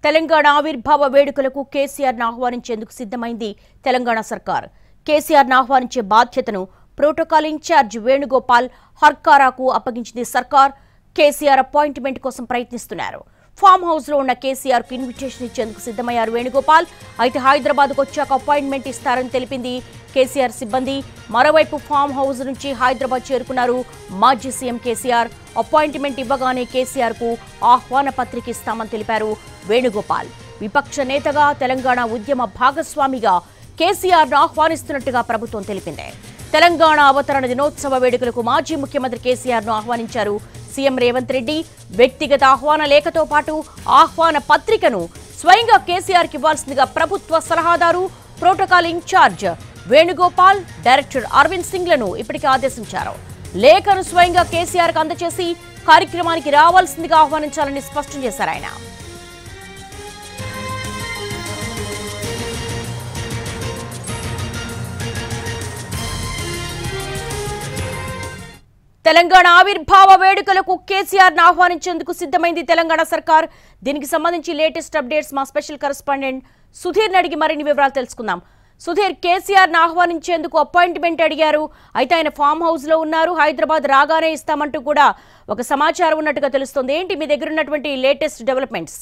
తెలంగాణ ఆవిర్భావ వేడుకలకు కేసీఆర్ను ఆహ్వానించేందుకు సిద్ధమైంది తెలంగాణ సర్కార్ కేసీఆర్ను ఆహ్వానించే బాధ్యతను ప్రోటోకాల్ ఇన్ఛార్జ్ వేణుగోపాల్ హర్కారాకు అప్పగించింది సర్కార్ కేసీఆర్ అపాయింట్మెంట్ కోసం ప్రయత్నిస్తున్నారు ఫామ్ హౌస్ లో ఉన్న కేసీఆర్ కు ఇన్విటేషన్ ఇచ్చేందుకు సిద్ధమయ్యారు వేణుగోపాల్ అయితే హైదరాబాద్ వచ్చాక అపాయింట్మెంట్ ఇస్తారని తెలిపింది కేసీఆర్ సిబ్బంది మరోవైపు ఫామ్ హౌస్ నుంచి హైదరాబాద్ చేరుకున్నారు మాజీ సీఎం కేసీఆర్ అపాయింట్మెంట్ ఇవ్వగానే కేసీఆర్ కు ఆహ్వాన పత్రిక ఇస్తామని తెలిపారు వేణుగోపాల్ విపక్ష నేతగా తెలంగాణ ఉద్యమ భాగస్వామిగా కేసీఆర్ ను ఆహ్వానిస్తున్నట్టుగా ప్రభుత్వం తెలిపింది తెలంగాణ అవతరణ దినోత్సవ వేడుకలకు మాజీ ముఖ్యమంత్రి కేసీఆర్ ను ఆహ్వానించారు సీఎం రేవంత్ రెడ్డి వ్యక్తిగత ఆహ్వాన లేఖతో పాటు ఆహ్వాన పత్రికను స్వయంగా కేసీఆర్ కి ఇవ్వాల్సిందిగా ప్రభుత్వ సలహాదారు protocol incharge Venugopal director Aravind Singh లను ఇప్పటికే ఆదేశించారు లేఖను స్వయంగా కేసీఆర్ కు అందజేసి కార్యక్రమానికి రావాల్సిందిగా ఆహ్వానించాలని స్పష్టం చేశారు ఆయన తెలంగాణ ఆవిర్భావ వేడుకలకు కేసీఆర్ ను ఆహ్వానించేందుకు సిద్ధమైంది తెలంగాణ సర్కార్ దీనికి సంబంధించి లేటెస్ట్ అప్డేట్స్ మా స్పెషల్ కరెస్పాండెంట్ సుధీర్ అడిగి మరిన్ని వివరాలు తెలుసుకుందాం సుధీర్ కేసీఆర్ ను ఆహ్వానించేందుకు అపాయింట్మెంట్ అడిగారు అయితే ఆయన ఫామ్ హౌస్ లో ఉన్నారు హైదరాబాద్ రాగానే ఇస్తామంటూ కూడా ఒక సమాచారం ఉన్నట్టుగా తెలుస్తుంది ఏంటి మీ దగ్గర ఉన్నటువంటి లేటెస్ట్ డెవలప్మెంట్స్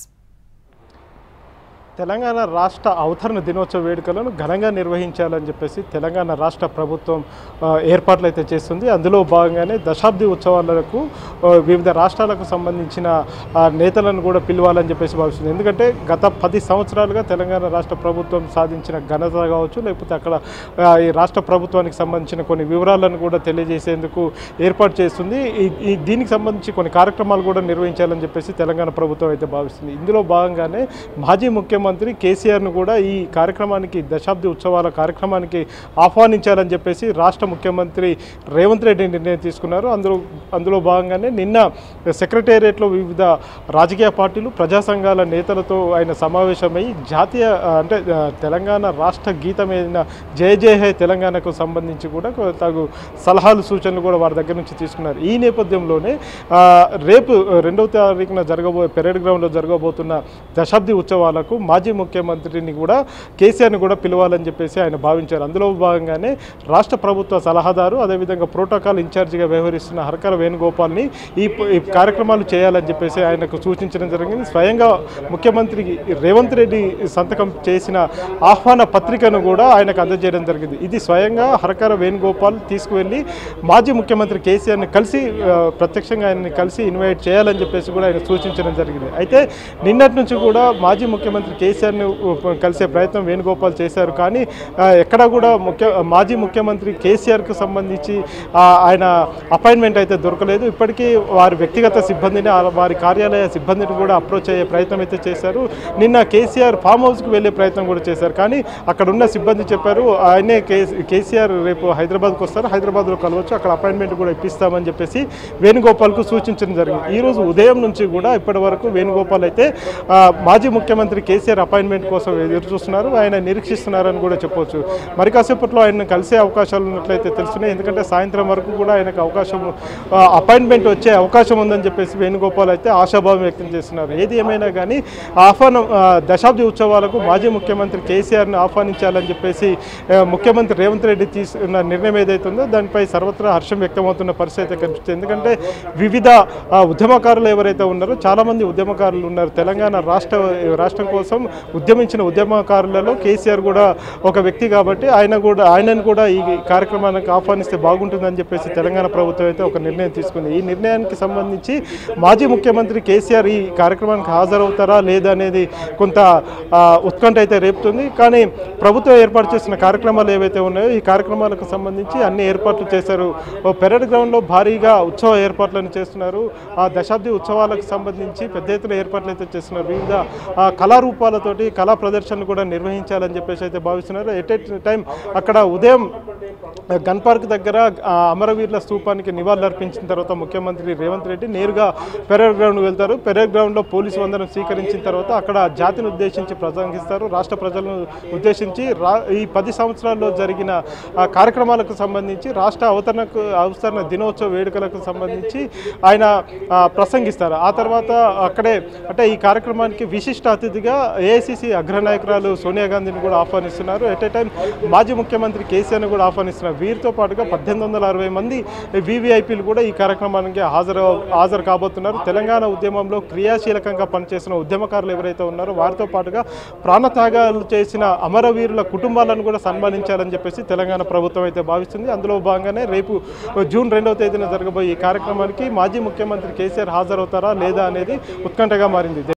తెలంగాణ రాష్ట్ర అవతరణ దినోత్సవ వేడుకలను ఘనంగా నిర్వహించాలని చెప్పేసి తెలంగాణ రాష్ట్ర ప్రభుత్వం ఆ, ఏర్పాట్లు అయితే చేస్తుంది అందులో భాగంగానే దశాబ్ది ఉత్సవాలకు ఆ, వివిధ రాష్ట్రాలకు సంబంధించిన ఆ, నేతలను కూడా పిలవాలని చెప్పేసి భావిస్తుంది ఎందుకంటే గత పది సంవత్సరాలుగా తెలంగాణ రాష్ట్ర ప్రభుత్వం సాధించిన ఘనత కావచ్చు లేకపోతే అక్కడ ఆ, ఈ రాష్ట్ర ప్రభుత్వానికి సంబంధించిన కొన్ని వివరాలను కూడా తెలియజేసేందుకు ఏర్పాటు చేస్తుంది ఈ ఈ దీనికి సంబంధించి కొన్ని కార్యక్రమాలు కూడా నిర్వహించాలని చెప్పేసి తెలంగాణ ప్రభుత్వం అయితే భావిస్తుంది ఇందులో భాగంగానే మాజీ ముఖ్యమంత్రి కేసీఆర్ను కూడా ఈ కార్యక్రమానికి దశాబ్ది ఉత్సవాల కార్యక్రమానికి ఆహ్వానించాలని చెప్పేసి రాష్ట్ర ముఖ్యమంత్రి రేవంత్ రెడ్డి నిర్ణయం తీసుకున్నారు అందులో అందులో భాగంగానే నిన్న సెక్రటేరియట్లో వివిధ రాజకీయ పార్టీలు ప్రజా సంఘాల నేతలతో ఆయన సమావేశమై జాతీయ ఆ, అంటే ఆ, తెలంగాణ రాష్ట్ర గీతమైన జయ జయ హే తెలంగాణకు సంబంధించి కూడా కొ- తగు సలహాలు సూచనలు కూడా వారి దగ్గర నుంచి తీసుకున్నారు ఈ నేపథ్యంలోనే ఆ, రేపు రెండవ తారీఖున జరగబో పెరేడ్ గ్రౌండ్లో జరగబోతున్న దశాబ్ది ఉత్సవాలకు మాజీ ముఖ్యమంత్రిని కూడా కేసీఆర్ని కూడా పిలవాలని చెప్పేసి ఆయన భావించారు అందులో భాగంగానే రాష్ట్ర ప్రభుత్వ సలహాదారు అదేవిధంగా ప్రోటోకాల్ ఇన్ఛార్జిగా వ్యవహరిస్తున్న హర్కర వేణుగోపాల్ని ఈ ప- ఈ కార్యక్రమాలు చేయాలని చెప్పేసి ఆయనకు సూచించడం జరిగింది స్వయంగా ముఖ్యమంత్రి రేవంత్ రెడ్డి సంతకం చేసిన ఆహ్వాన పత్రికను కూడా ఆయనకు అందజేయడం జరిగింది ఇది స్వయంగా హరకర వేణుగోపాల్ తీసుకువెళ్ళి మాజీ ముఖ్యమంత్రి కేసీఆర్ని కలిసి ఆ, ప్రత్యక్షంగా ఆయన్ని కలిసి ఇన్వైట్ చేయాలని చెప్పేసి కూడా ఆయన సూచించడం జరిగింది అయితే నిన్నటి నుంచి కూడా మాజీ ముఖ్యమంత్రి కేసీఆర్ని ఉ- కలిసే ప్రయత్నం వేణుగోపాల్ చేశారు కానీ ఆ, ఎక్కడా కూడా ముఖ్య మాజీ ముఖ్యమంత్రి కేసీఆర్కు సంబంధించి ఆ, ఆయన అపాయింట్మెంట్ అయితే దొరకలేదు ఇప్పటికీ వారి వ్యక్తిగత సిబ్బందిని ఆ- వారి కార్యాలయ సిబ్బందిని కూడా అప్రోచ్ అయ్యే ప్రయత్నం అయితే చేశారు నిన్న కేసీఆర్ ఫామ్ హౌస్కి వెళ్ళే ప్రయత్నం కూడా చేశారు కానీ అక్కడ ఉన్న సిబ్బంది చెప్పారు ఆయనే కేసీ కేసీఆర్ రేపు హైదరాబాద్కి వస్తారు హైదరాబాద్లో కలవచ్చు అక్కడ అపాయింట్మెంట్ కూడా ఇప్పిస్తామని చెప్పేసి వేణుగోపాల్కు సూచించడం జరిగింది ఈ రోజు ఉదయం నుంచి కూడా ఇప్పటి వరకు వేణుగోపాల్ అయితే ఆ, మాజీ ముఖ్యమంత్రి కేసీఆర్ అపాయింట్మెంట్ కోసం ఎదురు చూస్తున్నారు ఆయన నిరీక్షిస్తున్నారని కూడా చెప్పొచ్చు మరి కాసేపట్లో ఆయన కలిసే అవకాశాలు ఉన్నట్లయితే తెలుస్తున్నాయి ఎందుకంటే సాయంత్రం వరకు కూడా ఆయనకు అవకాశం ఆ, అపాయింట్మెంట్ వచ్చే అవకాశం ఉందని చెప్పేసి వేణుగోపాల్ అయితే ఆశాభావం వ్యక్తం చేస్తున్నారు ఏది ఏమైనా కానీ ఆహ్వానం ఆ, దశాబ్ది ఉత్సవాలకు మాజీ ముఖ్యమంత్రి కేసీఆర్ని ఆహ్వానించాలని చెప్పేసి ఆ, ముఖ్యమంత్రి రేవంత్ రెడ్డి తీసుకున్న నిర్ణయం ఏదైతే ఉందో దానిపై సర్వత్రా హర్షం వ్యక్తమవుతున్న పరిస్థితి అయితే కనిపిస్తుంది ఎందుకంటే వివిధ ఆ, ఉద్యమకారులు ఎవరైతే ఉన్నారో చాలామంది ఉద్యమకారులు ఉన్నారు తెలంగాణ రాష్ట్ర రాష్ట్రం కోసం ఉద్యమించిన ఉద్యమకారులలో కేసీఆర్ కూడా ఒక వ్యక్తి కాబట్టి ఆయన కూడా ఆయనను కూడా ఈ కార్యక్రమానికి ఆహ్వానిస్తే బాగుంటుందని చెప్పేసి తెలంగాణ ప్రభుత్వం అయితే ఒక నిర్ణయం తీసుకుంది ఈ నిర్ణయానికి సంబంధించి మాజీ ముఖ్యమంత్రి కేసీఆర్ ఈ కార్యక్రమానికి హాజరవుతారా లేదా అనేది కొంత ఆ, ఉత్కంఠ అయితే రేపుతుంది కానీ ప్రభుత్వం ఏర్పాటు చేసిన కార్యక్రమాలు ఏవైతే ఉన్నాయో ఈ కార్యక్రమాలకు సంబంధించి అన్ని ఏర్పాట్లు చేశారు ఓ పెరడ్ గ్రౌండ్లో భారీగా ఉత్సవ ఏర్పాట్లను చేస్తున్నారు ఆ దశాబ్ది ఉత్సవాలకు సంబంధించి పెద్ద ఎత్తున ఏర్పాట్లు అయితే చేస్తున్నారు వివిధ ఆ, కళారూపాలు కుటుంబాలతోటి కళా ప్రదర్శనలు కూడా నిర్వహించాలని చెప్పేసి అయితే భావిస్తున్నారు ఎట్ ఎట్ టైం అక్కడ ఉదయం గన్ పార్క్ దగ్గర ఆ, అమరవీరుల స్తూపానికి నివాళులర్పించిన తర్వాత ముఖ్యమంత్రి రేవంత్ రెడ్డి నేరుగా పెరేడ్ గ్రౌండ్ వెళ్తారు పెరేడ్ గ్రౌండ్లో పోలీసు వందనం స్వీకరించిన తర్వాత అక్కడ జాతిని ఉద్దేశించి ప్రసంగిస్తారు రాష్ట్ర ప్రజలను ఉద్దేశించి రా ఈ పది సంవత్సరాల్లో జరిగిన ఆ, కార్యక్రమాలకు సంబంధించి రాష్ట్ర అవతరణకు అవతరణ దినోత్సవ వేడుకలకు సంబంధించి ఆయన ఆ, ప్రసంగిస్తారు ఆ తర్వాత అక్కడే అంటే ఈ కార్యక్రమానికి విశిష్ట అతిథిగా ఏఐసిసి అగ్రనాయకురాలు సోనియా గాంధీని కూడా ఆహ్వానిస్తున్నారు ఎట్ ఏ టైం మాజీ ముఖ్యమంత్రి కేసీఆర్ని కూడా ఆహ్వానిస్తున్నారు వీరితో పాటుగా పద్దెనిమిది వందల అరవై మంది వివిఐపీలు కూడా ఈ కార్యక్రమానికి హాజరు హాజరు కాబోతున్నారు తెలంగాణ ఉద్యమంలో క్రియాశీలకంగా పనిచేసిన ఉద్యమకారులు ఎవరైతే ఉన్నారో వారితో పాటుగా ప్రాణత్యాగాలు చేసిన అమరవీరుల కుటుంబాలను కూడా సన్మానించాలని చెప్పేసి తెలంగాణ ప్రభుత్వం అయితే భావిస్తుంది అందులో భాగంగానే రేపు జూన్ రెండవ తేదీన జరగబోయే ఈ కార్యక్రమానికి మాజీ ముఖ్యమంత్రి కేసీఆర్ హాజరవుతారా లేదా అనేది ఉత్కంఠగా మారింది